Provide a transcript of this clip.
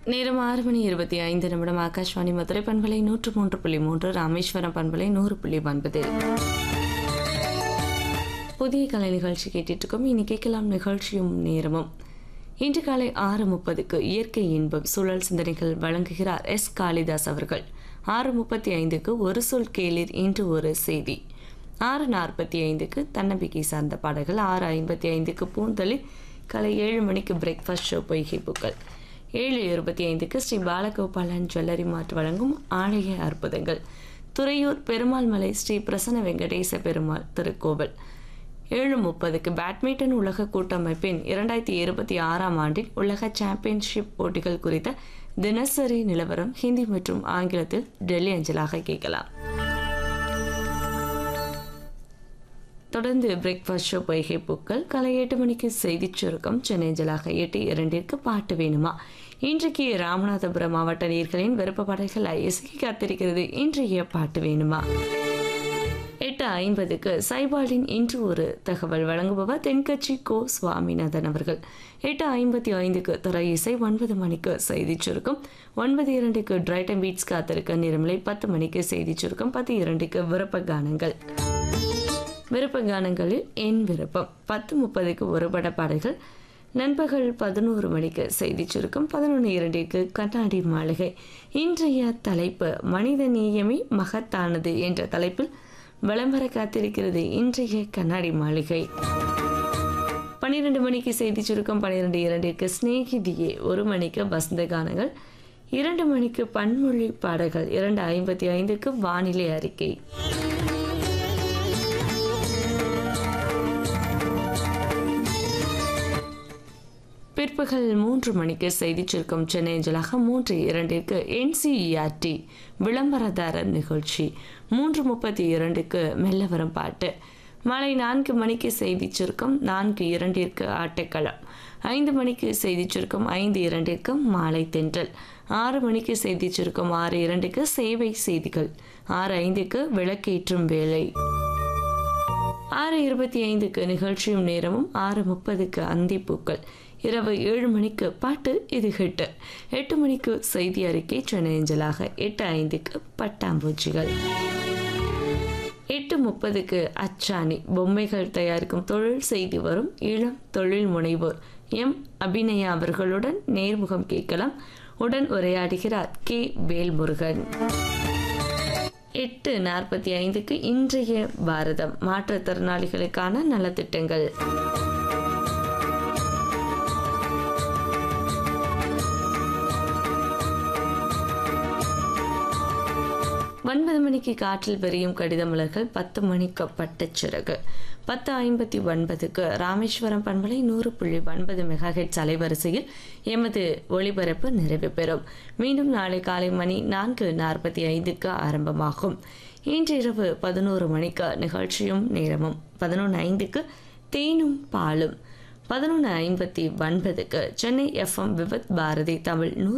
நேரம் ஆறு மணி இருபத்தி ஐந்து நிமிடம் ஆகாஷ்வாணி மதுரை பண்பலை நூற்று மூன்று புள்ளி மூன்று ராமேஸ்வரம் பண்பலை நூறு புள்ளி ஒன்பதில் புதிய கலை நிகழ்ச்சி கேட்டுட்டு இருக்கோம் இனி கேட்கலாம் நிகழ்ச்சியும் நேரமும் இன்று காலை ஆறு முப்பதுக்கு இயற்கை இன்பம் சூழல் சிந்தனைகள் வழங்குகிறார் எஸ் காளிதாஸ் அவர்கள் ஆறு முப்பத்தி ஐந்துக்கு ஒரு சொல் கேளிர் இன்று ஒரு செய்தி ஆறு நாற்பத்தி ஐந்துக்கு தன்னம்பிக்கை சார்ந்த பாடல்கள் ஆறு ஐம்பத்தி ஐந்துக்கு பூந்தளிர் காலை ஏழு மணிக்கு பிரேக்ஃபாஸ்ட் ஷோ பொய்கை பூக்கள் ஏழு இருபத்தி ஐந்துக்கு ஸ்ரீ பாலகோபாலன் ஜுவல்லரி மார்ட் வழங்கும் ஆலய அற்புதங்கள் துறையூர் பெருமாள் மலை ஸ்ரீ பிரசன்ன வெங்கடேச பெருமாள் திருக்கோவில் ஏழு முப்பதுக்கு பேட்மிண்டன் உலக கூட்டமைப்பின் இரண்டாயிரத்தி இருபத்தி ஆறாம் ஆண்டின் உலக சாம்பியன்ஷிப் போட்டிகள் குறித்த தினசரி நிலவரம் ஹிந்தி மற்றும் ஆங்கிலத்தில் டெல்லி அஞ்சலாக கேட்கலாம் தொடர்ந்து பிரேக்ஃபாஸ்ட் ஷோ பொய்கை பூக்கள் காலை எட்டு மணிக்கு செய்திச் சுருக்கம் சென்னை அஞ்சலாக எட்டு இரண்டிற்கு பாட்டு வேணுமா இன்றைக்கு ராமநாதபுரம் மாவட்ட நீர்களின் விருப்ப பாடல்கள் இசைக்கு காத்திருக்கிறது இன்றைய பாட்டு வேணுமா எட்டு ஐம்பதுக்கு சைபாலின் இன்று ஒரு தகவல் வழங்குபவர் தென்கட்சி கோ சுவாமிநாதன் அவர்கள் எட்டு ஐம்பத்தி ஐந்துக்கு துறை இசை ஒன்பது மணிக்கு செய்திச் சுருக்கம் ஒன்பது இரண்டுக்கு டிரைட்டன் பீட்ஸ் காத்திருக்க நிறமலை பத்து மணிக்கு செய்திச் சுருக்கம் பத்து இரண்டுக்கு விருப்ப கானங்கள் விருப்ப கானங்களில் என் விருப்பம் பத்து முப்பதுக்கு ஒரு பட பாடல்கள் நண்பகல் பதினோரு மணிக்கு செய்திச் சுருக்கம் பதினொன்று இரண்டிற்கு கண்ணாடி மாளிகை இன்றைய தலைப்பு மனித நேயமே மகத்தானது என்ற தலைப்பில் விளம்பர காத்திருக்கிறது இன்றைய கண்ணாடி மாளிகை பன்னிரெண்டு மணிக்கு செய்தி சுருக்கம் பன்னிரெண்டு இரண்டிற்கு ஸ்நேகிதியே ஒரு மணிக்கு வசந்த கானங்கள் இரண்டு மணிக்கு பன்மொழி பாடல்கள் இரண்டு ஐம்பத்தி ஐந்துக்கு வானிலை அறிக்கை பிற்பகல் மூன்று மணிக்கு செய்திச் சுருக்கம் சென்னை அஞ்சலாக மூன்று இரண்டிற்கு என்சிஇஆர்டி விளம்பரதாரர் நிகழ்ச்சி மூன்று முப்பத்தி இரண்டுக்கு மெல்ல வரும் பாட்டு மாலை நான்கு மணிக்கு செய்திச் சுருக்கம் நான்கு இரண்டிற்கு ஆட்டக்களம் ஐந்து மணிக்கு செய்திச் சுருக்கம் ஐந்து இரண்டிற்கு மாலை தென்றல் ஆறு மணிக்கு செய்திச் சுருக்கம் ஆறு இரண்டுக்கு சேவை செய்திகள் ஆறு ஐந்துக்கு விளக்கேற்றும் வேலை ஆறு இருபத்தி ஐந்துக்கு நிகழ்ச்சியும் நேரமும் ஆறு முப்பதுக்கு அந்திப்பூக்கள் இரவு ஏழு மணிக்கு பாட்டு இது ஹிட்டு எட்டு மணிக்கு செய்தி அறிக்கை சென்னை அஞ்சலாக எட்டு ஐந்துக்கு பட்டாம்பூச்சிகள் எட்டு முப்பதுக்கு அச்சாணி பொம்மைகள் தயாரிக்கும் தொழில் செய்து வரும் இளம் தொழில் முனைவோர் எம் அபிநயா அவர்களுடன் நேர்முகம் கேட்கலாம் உடன் உரையாடுகிறார் கே வேல்முருகன் எட்டு நாற்பத்தி ஐந்துக்கு இன்றைய பாரதம் மாற்றுத்திறனாளிகளுக்கான நலத்திட்டங்கள் ஒன்பது மணிக்கு காற்றில் பெரியும் கடித மலர்கள் பத்து மணிக்கு பட்டச்சிறகு பத்து ஐம்பத்தி ஒன்பதுக்கு ராமேஸ்வரம் பண்பலை நூறு புள்ளி ஒன்பது மெகாஹெட்ஸ் அலைவரிசையில் எமது ஒளிபரப்பு நிறைவு பெறும் மீண்டும் நாளை காலை மணி நான்கு நாற்பத்தி ஐந்துக்கு ஆரம்பமாகும் இன்றிரவு பதினோரு மணிக்கு நிகழ்ச்சியும் நேரமும் பதினொன்று ஐந்துக்கு தேனும் பாலும் பதினொன்று ஐம்பத்தி ஒன்பதுக்கு சென்னை எஃப்எம் விபத் பாரதி தமிழ் நூறு